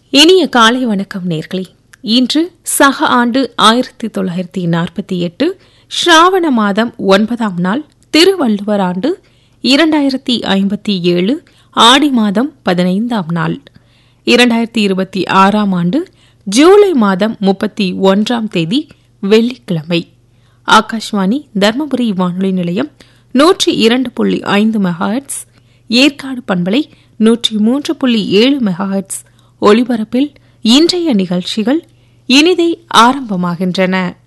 இனிய காலை வணக்கம் நேர்களே இன்று சக ஆண்டு ஆயிரத்தி தொள்ளாயிரத்தி நாற்பத்தி எட்டு ஸ்ராவண மாதம் ஒன்பதாம் நாள் திருவள்ளுவர் ஆண்டு இரண்டாயிரத்தி ஐம்பத்தி ஏழு ஆடி மாதம் பதினைந்தாம் நாள் இரண்டாயிரத்தி இருபத்தி ஆறாம் ஆண்டு ஜூலை மாதம் முப்பத்தி ஒன்றாம் தேதி வெள்ளிக்கிழமை ஆகாஷ்வாணி தர்மபுரி வானொலி நிலையம் நூற்றி இரண்டு புள்ளி ஐந்து மெகாஹெட்ஸ் ஏற்காடு பண்பலை நூற்றி மூன்று புள்ளி ஏழு மெகாஹெட்ஸ் ஒலிபரப்பில் இன்றைய நிகழ்ச்சிகள் இனிதே ஆரம்பமாகின்றன